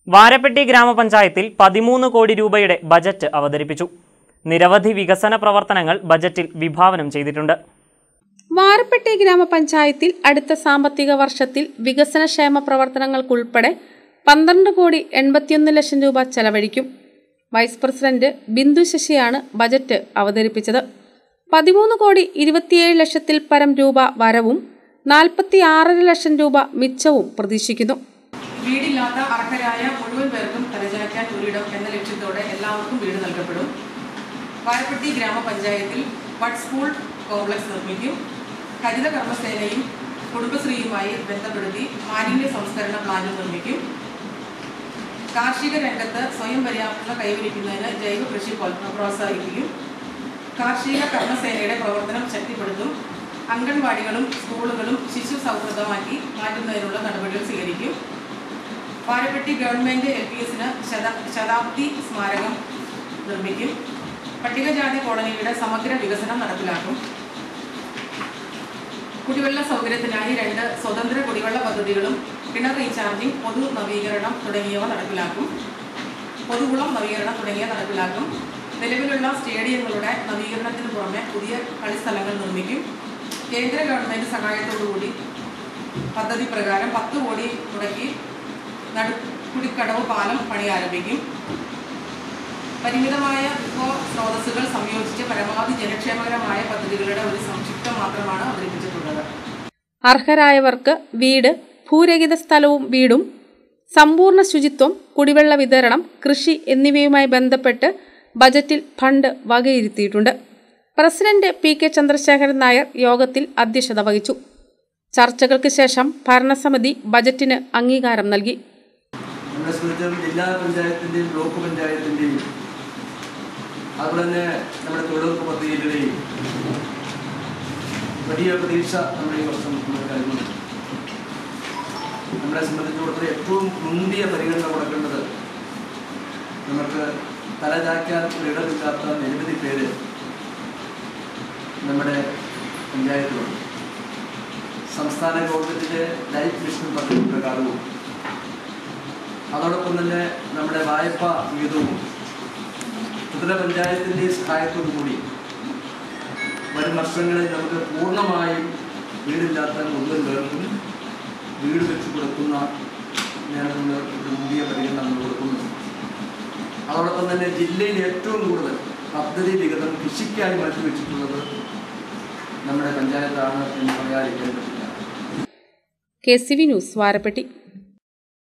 വാരപ്പെട്ടി ഗ്രാമപഞ്ചായത്തിൽ പതിമൂന്ന് കോടി രൂപയുടെ ബജറ്റ് അവതരിപ്പിച്ചു നിരവധി വികസന പ്രവർത്തനങ്ങൾ ബജറ്റിൽ വിഭാവനം ചെയ്തിട്ടുണ്ട് വാരപ്പെട്ടി ഗ്രാമപഞ്ചായത്തിൽ അടുത്ത സാമ്പത്തിക വർഷത്തിൽ വികസനക്ഷേമ പ്രവർത്തനങ്ങൾക്കുൾപ്പെടെ പന്ത്രണ്ട് കോടി എൺപത്തിയൊന്ന് ലക്ഷം രൂപ ചെലവഴിക്കും വൈസ് പ്രസിഡന്റ് ബിന്ദു ശശിയാണ് ബജറ്റ് അവതരിപ്പിച്ചത് പതിമൂന്ന് കോടി ഇരുപത്തിയേഴ് ലക്ഷത്തിൽ പരം രൂപ വരവും നാൽപ്പത്തി ആറര ലക്ഷം രൂപ മിച്ചവും പ്രതീക്ഷിക്കുന്നു വീടില്ലാത്ത അർഹരായ മുഴുവൻ പേർക്കും തലചായ്ക്കാൻ ഒരിടം എന്ന ലക്ഷ്യത്തോടെ എല്ലാവർക്കും വീട് നൽകപ്പെടും വാരപ്പെട്ടി ഗ്രാമപഞ്ചായത്തിൽ വട്ട് സ്കൂൾ കോംപ്ലക്സ് നിർമ്മിക്കും ഹരിത കർമ്മസേനയും കുടുംബശ്രീയുമായി ബന്ധപ്പെടുത്തി മാലിന്യ സംസ്കരണ പ്ലാന്റ് നിർമ്മിക്കും കാർഷിക രംഗത്ത് സ്വയം പര്യാപ്തത കൈവരിക്കുന്നതിന് ജൈവ കൃഷി പ്രോത്സാ- പ്രോത്സാഹിപ്പിക്കും കാർഷിക കർമ്മസേനയുടെ പ്രവർത്തനം ശക്തിപ്പെടുത്തും അംഗൻവാടികളും സ്കൂളുകളും ശിശു സൗഹൃദമാക്കി മാറ്റുന്നതിനുള്ള നടപടികൾ സ്വീകരിക്കും പാലപ്പെട്ടി ഗവൺമെൻറ് എൽ പി എസിന് ശത ശതാബ്ദി സ്മാരകം നിർമ്മിക്കും പട്ടികജാതി കോളനിയുടെ സമഗ്ര വികസനം നടപ്പിലാക്കും കുടിവെള്ള സൗകര്യത്തിനായി രണ്ട് സ്വതന്ത്ര കുടിവെള്ള പദ്ധതികളും കിണർ റീചാർജിംഗ് പൊതു നവീകരണം തുടങ്ങിയവ നടപ്പിലാക്കും പൊതുകുളം നവീകരണം തുടങ്ങിയ നടപ്പിലാക്കും നിലവിലുള്ള സ്റ്റേഡിയങ്ങളുടെ നവീകരണത്തിന് പുറമെ പുതിയ കളിസ്ഥലങ്ങൾ നിർമ്മിക്കും കേന്ദ്ര ഗവൺമെൻറ് സഹായത്തോടുകൂടി പദ്ധതി പ്രകാരം പത്ത് കോടി മുടക്കി നടുക്കുടിക്കടവ് പാലം പണി ആരംഭിക്കും പരിമിതമായ വിഭവ സ്രോതസ്സുകൾ സംയോജിച്ച് പരമാവധി ജനക്ഷേമകരമായ പദ്ധതികളുടെ ഒരു സംക്ഷിപ്തം മാത്രമാണ് അവതരിപ്പിച്ചിട്ടുള്ളത് അർഹരായവർക്ക് വീട് ഭൂരഹിത സ്ഥലവും വീടും സമ്പൂർണ്ണ ശുചിത്വം കുടിവെള്ള വിതരണം കൃഷി എന്നിവയുമായി ബന്ധപ്പെട്ട് ബജറ്റിൽ ഫണ്ട് വകയിരുത്തിയിട്ടുണ്ട് president P K Chandrasekharan Nair യോഗത്തിൽ അധ്യക്ഷത വഹിച്ചു ചർച്ചകൾക്ക് ശേഷം ഭരണസമിതി ബജറ്റിന് അംഗീകാരം നൽകി നമ്മളെ സംബന്ധിച്ചും ജില്ലാ പഞ്ചായത്തിൻ്റെയും ബ്ലോക്ക് പഞ്ചായത്തിൻ്റെയും അതുപോലെ തന്നെ നമ്മുടെ തൊഴിലുറപ്പ് പദ്ധതികളുടെയും വലിയ പ്രതീക്ഷ നമ്മുടെ ഈ വർഷം നമ്മൾ കരുതുന്നു നമ്മളെ സംബന്ധിച്ചിടത്തോളം ഏറ്റവും മുന്തിയ പരിഗണന കൊടുക്കേണ്ടത് നമുക്ക് തലചായ്ക്കാൻ ഒരിടമില്ലാത്ത നിരവധി പേര് നമ്മുടെ പഞ്ചായത്തിലുണ്ട് സംസ്ഥാന ഗവൺമെൻറ്റിൻ്റെ ലൈഫ് മിഷൻ പദ്ധതി പ്രകാരവും അതോടൊപ്പം തന്നെ നമ്മുടെ വായ്പ വിഹിതവും ത്രിതല പഞ്ചായത്തിൻ്റെ സഹായത്തോടു കൂടി വരും വർഷങ്ങളിൽ നമുക്ക് പൂർണ്ണമായും വീടില്ലാത്ത മുഴുവൻ പേർക്കും വീട് വെച്ച് കൊടുക്കുന്ന ഞാൻ നമ്മൾ ഒരു മുന്തിയ പരിഗണന നമ്മൾ കൊടുക്കുന്നു അതോടൊപ്പം തന്നെ ജില്ലയിൽ ഏറ്റവും കൂടുതൽ പദ്ധതി വിഹിതം കൃഷിക്കായി മാറ്റിവെച്ചിട്ടുള്ളത് നമ്മുടെ പഞ്ചായത്താണ് എന്ന് പറയാതിരിക്കാൻ പറ്റില്ല K C V news Varappetty